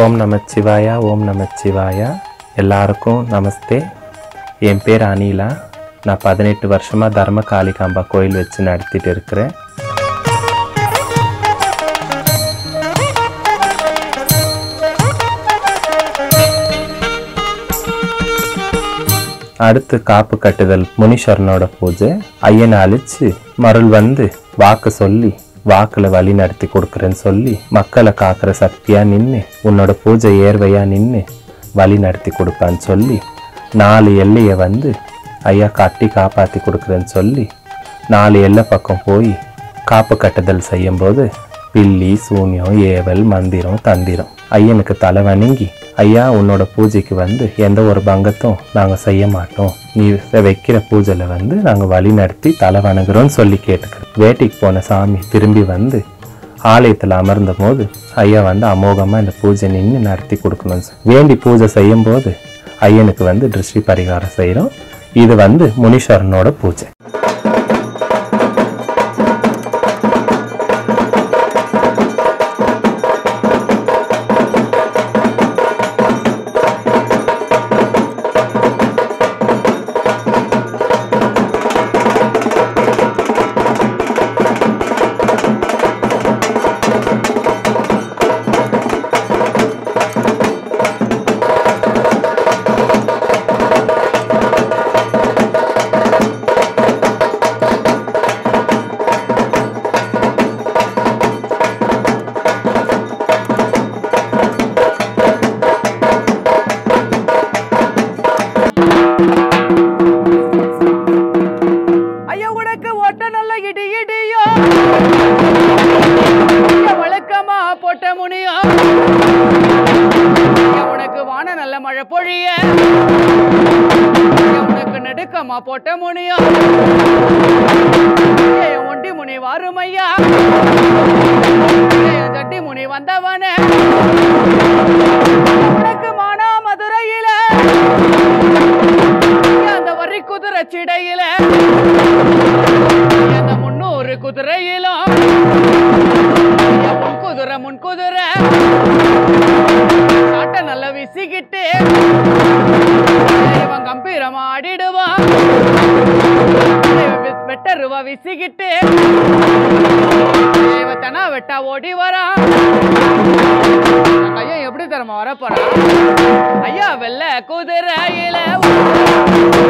ஓம் நமச்சிவாயா ஓம் நமச்சிவாயா எல்லாருக்கும் நமஸ்தே என் பேர் அனிலா நான் பதினெட்டு வருஷமாக தர்ம காளிகாம்பா கோயில் வச்சு நடத்திட்டு இருக்கிறேன் அடுத்து காப்பு கட்டுதல் முனீஸ்வரனோட பூஜை ஐயனை அழிச்சு மருள் வந்து வாக்கு சொல்லி வாக்குல வழி நடத்தி கொடுக்குறேன்னு சொல்லி மக்களை காக்கிற சக்தியா நின்று உன்னோட பூஜை ஏர்வையா நின்று வழி நடத்தி கொடுப்பான்னு சொல்லி நாலு எல்லையை வந்து ஐயா கட்டி காப்பாற்றி கொடுக்குறேன்னு சொல்லி நாலு எல்லை பக்கம் போய் காப்பு கட்டுதல் செய்யும்போது பில்லி சூன்யம் ஏவல் மந்திரம் தந்திரம் ஐயனுக்கு தலை வணங்கி ஐயா உன்னோட பூஜைக்கு வந்து எந்த ஒரு பங்கத்தும் நாங்கள் செய்ய மாட்டோம் நீ வைக்கிற பூஜையில் வந்து நாங்கள் வழி நடத்தி தலை வணங்குறோம்னு சொல்லி கேட்டுக்கிறோம் வேட்டைக்கு போன சாமி திரும்பி வந்து ஆலயத்தில் அமர்ந்த போது ஐயா வந்து அமோகமாக இந்த பூஜை நின்று நடத்தி கொடுக்கணும்னு சொல்லி வேண்டி பூஜை செய்யும்போது ஐயனுக்கு வந்து திருஷ்டி பரிகாரம் செய்கிறோம் இது வந்து முனீஸ்வரனோட பூஜை ஐயா உனக்கு ஓட்ட நல்ல இடி இடியோ ஐயா, வழக்கமா போட்ட முனியோ ஐயா, உனக்கு வான நல்ல மழை பொழிய ஐயா, உனக்கு நெடுக்கமா போட்ட முனியோ ஐயா, ஒண்டி முனி வாரும் ஐயா ஐயா, ஜட்டி முனி வந்தவனே உனக்கு மானா மதுரையில ஐயா, அந்த வரி குதிரை சிடையில அந்த முன்னூறு குதிரையிலும் ஐயா, முன் குதிரை முன் குதிரை சாட்டை நல்லா விசிக்கிட்டு இவன் கம்பீரமா ஆடிடுவான் இவன் வெ- வெட்டருவா விசிக்கிட்டு இவன் தனா வெட்டா ஓடி வரான் ஐயா எப்படி தரமா வர போறான் ஐயா வெள்ள குதிரையில